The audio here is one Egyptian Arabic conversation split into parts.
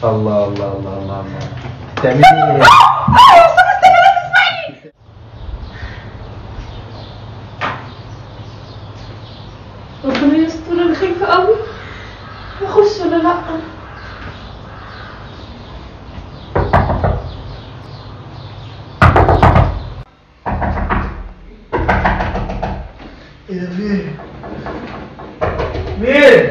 الله الله الله الله الله تعملي ايه؟ ربنا يستر انا خايفه قوي اخش ولا لا ايه ده فين؟ مين؟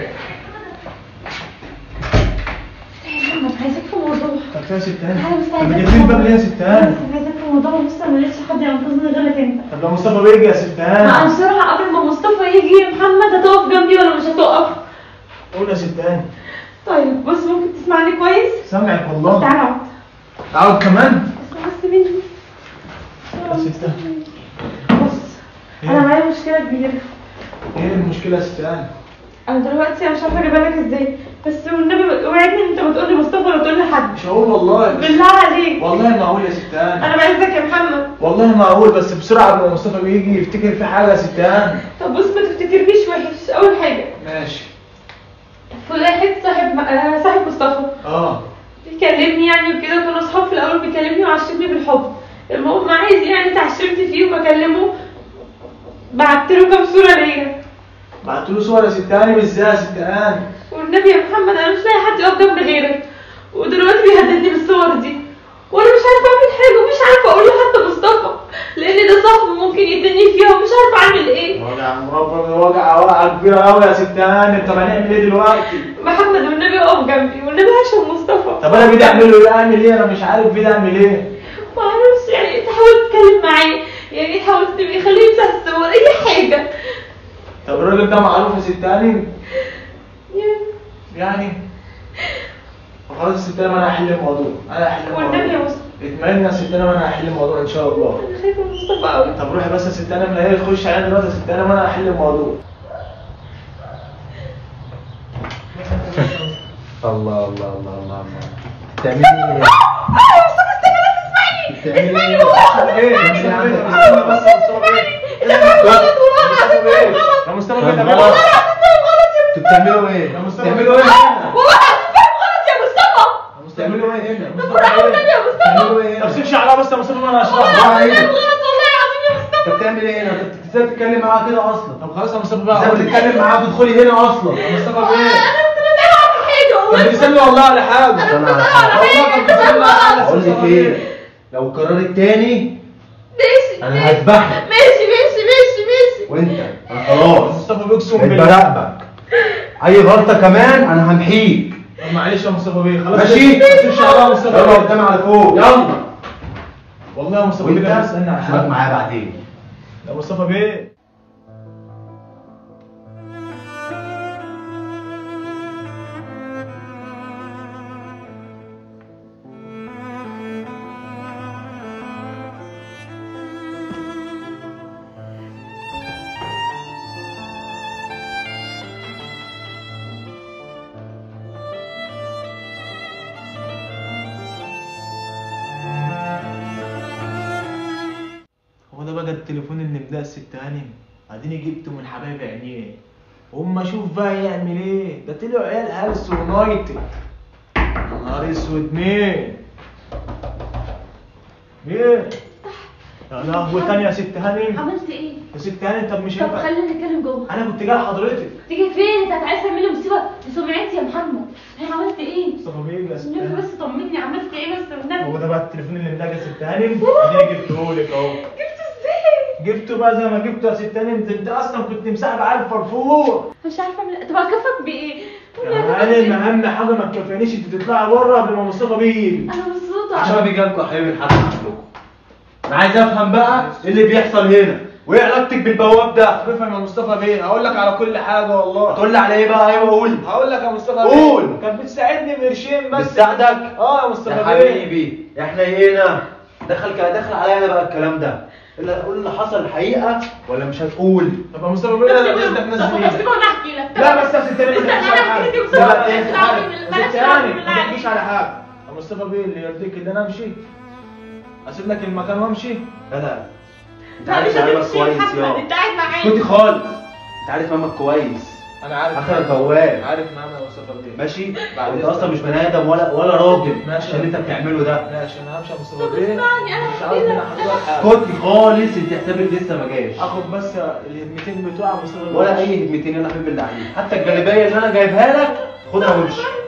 محمد عايزك في موضوع طب فيها ستان تعالى بس طب عايزك جايبين في الباب موضوع. ليه يا ستان؟ بس عايزك في موضوع لسه ما لقيتش حد ينقذني غيرك انت طب لو مصطفى بيجي يا ما انا ستان بصراحه قبل ما مصطفى يجي يا محمد هتقف جنبي ولا مش هتقف قول يا ستان طيب بص ممكن تسمعني كويس سامعك بس والله تعالى اقعد اقعد كمان اسمع بس مني يا ستان بص انا معايا مشكله كبيره ايه المشكلة يا ستان؟ انا دلوقتي مش عارفه اجيبها لك ازاي بس والنبي اوعدني ان انت ما تقولي مصطفى ولا تقول لحد مش هقول والله بس بالله عليك والله معقول يا ستان انا بعزك يا محمد والله معقول بس بسرعة قبل ما مصطفى بيجي يفتكر في حاجة يا ستان طب بص ما تفتكرنيش وحش اول حاجه ماشي في واحد صاحب آه، صاحب مصطفى اه بيكلمني يعني وكده كنا اصحاب في الاول بيكلمني وعشمني بالحب المهم عايز يعني تعشمت فيه وبكلمه بعت له كام صوره ليا بعت له صور يا ستان ازاي يا ستان؟ والنبي يا محمد انا مش لاقي حد يقف جنب غيرك ودلوقتي بيهددني بالصور دي وانا مش عارفه اعمل حاجه ومش عارفه اقول له حتى مصطفى لان ده صاحبي ممكن يدني فيها ومش عارفه اعمل ايه وجع مربى وجع وجع كبيرة قوي يا ستان طب هنعمل ايه دلوقتي؟ محمد والنبي اقف جنبي والنبي عشان مصطفى طب انا بدي اعمل له ايه اعمل ايه انا مش عارف بدي اعمل ايه ما اعرفش يعني تحاول تتكلم معاه يعني تحاول تبقى خليه يمسح الصور اي حاجه طب الراجل ده معروف يا ستاني يعني يعني خلاص يا ستاني انا هحل الموضوع انا هحل والنبي يا الموضوع مصطفى اطمئن يا ستاني وانا هحل الموضوع ان شاء الله انا خايفه من مصطفى قوي طب روحي بس يا ستاني من هي تخش علينا دلوقتي يا ستاني وانا هحل الموضوع الله الله الله الله الله تعملي ايه؟ تعملي ايه؟ ايه تعملي عندك استنى ايه؟ بس يا مصطفى بيه يا مصطفى بيه طب طب خلاص. يا انتوا بتعملوا ايه؟ يا مصطفى بتعملوا ايه هنا؟ بتعملوا ايه هنا؟ بتعملوا ايه طب هنا؟ سيب شعرها بس يا مصطفى وانا هشرح اه ايه؟ انت بتعمل ايه هنا؟ انت ازاي بتتكلم معاها كده اصلا؟ طب خلاص يا مصطفى بقى ازاي بتتكلم معاها تدخلي هنا اصلا؟ يا مصطفى بيه طب بيسألني والله على حاجه انا والله كان بيسألني على حاجه اقول لك ايه؟ لو قررت تاني ماشي انا هذبحك ماشي ماشي ماشي ماشي وانت انا خلاص مصطفى بيه اقسم بقيت بالله براقبك اي غلطه كمان انا همحيك طب معلش يا مصطفى بيه خلاص ماشي؟ سيب شعرها يا مصطفى يلا بيه قدامي على فوق يلا والله يا مصطفى بيه وانت كان بيسألني على هشوفك حاجه معايا بعدين يا مصطفى بيه هو ده بقى التليفون اللي مداه الست هانم اديني جبته من حبايب عينيه هم اشوف بقى يعمل ايه ده طلعوا عيال هلس ونايتد يا نهار اسود مين مين يا لهوي تاني يا ست هانم عملت ايه؟ يا ست هانم طب مش طب هينفع خلينا نتكلم جوه انا كنت جاي لحضرتك تيجي فين؟ انت عايز تعمل لي مصيبه لسمعتي يا محمد انا عملت ايه؟ مصطفى بيه يا ست النبي هانم بس طمني عملت ايه بس هو والنبي ده بقى التليفون اللي مداه يا ست هانم اديني جبته لك اهو جبته ازاي؟ جبته بقى زي ما جبته يا ست هانم ده انت اصلا كنت مساعد على الفرفور مش عارفه اعمل طب اكفك بايه؟ قول لي يا أكفك معلم بإيه؟ اهم حاجه ما تكفينيش انت تطلعي بره قبل ما مصطفى بيجي انا مبسوطه عشان بيجي لكم يا حبيبي الحق عندكم انا عايز افهم بقى ايه اللي بيحصل هنا وايه علاقتك بالبواب ده افهم يا مصطفى بيه هقول لك على كل حاجه والله هتقول لي على ايه بقى ايوه قول هقول لك يا مصطفى قول. بيه كانت بتساعدني بقرشين بس بتساعدك اه يا يا مصطفى بيه حبيبي احنا هنا دخل كده دخل عليا انا بقى الكلام ده اللي هتقول اللي حصل الحقيقه ولا مش هتقول طب يا مصطفى بيه طب انا سيبه- نزلت طب نزل سيبه ايدك وانا احكي لك لا بس يا ست هانم استنى ما انا تحكيش احكي على لك حاجه بسرعه لا، بلاش إيه؟ يا ست تعمل- هانم بلاش ما تعمل تحكيش بالله على حاجه يا مصطفى بيه اللي يرضيك ان انا امشي اسيب لك المكان وامشي لا لا انت لا عارف مش مامك هتمشي كويس محمد يا انت قاعد معايا اسكتي خالص انت عارف مامك كويس انا عارف اخر البواب عارف نعم يا مصطفى بيه ماشي بعد انت إذنك. اصلا مش بني ادم ولا ولا راجل ماشي. عشان اللي انت بتعمله ده ماشي انا همشي يا مصطفى طب بيه اسمعني، أنا مش هحكي عاوز لك. منك حضرتك حاجه اسكتي خالص انت حسابك لسه ما جاش اخد بس الهدمتين بتوع مصطفى بيه ولا اي هجمتين انا حبيب اللي عليك حتى الجلابيه اللي انا جايبها لك خدها وامشي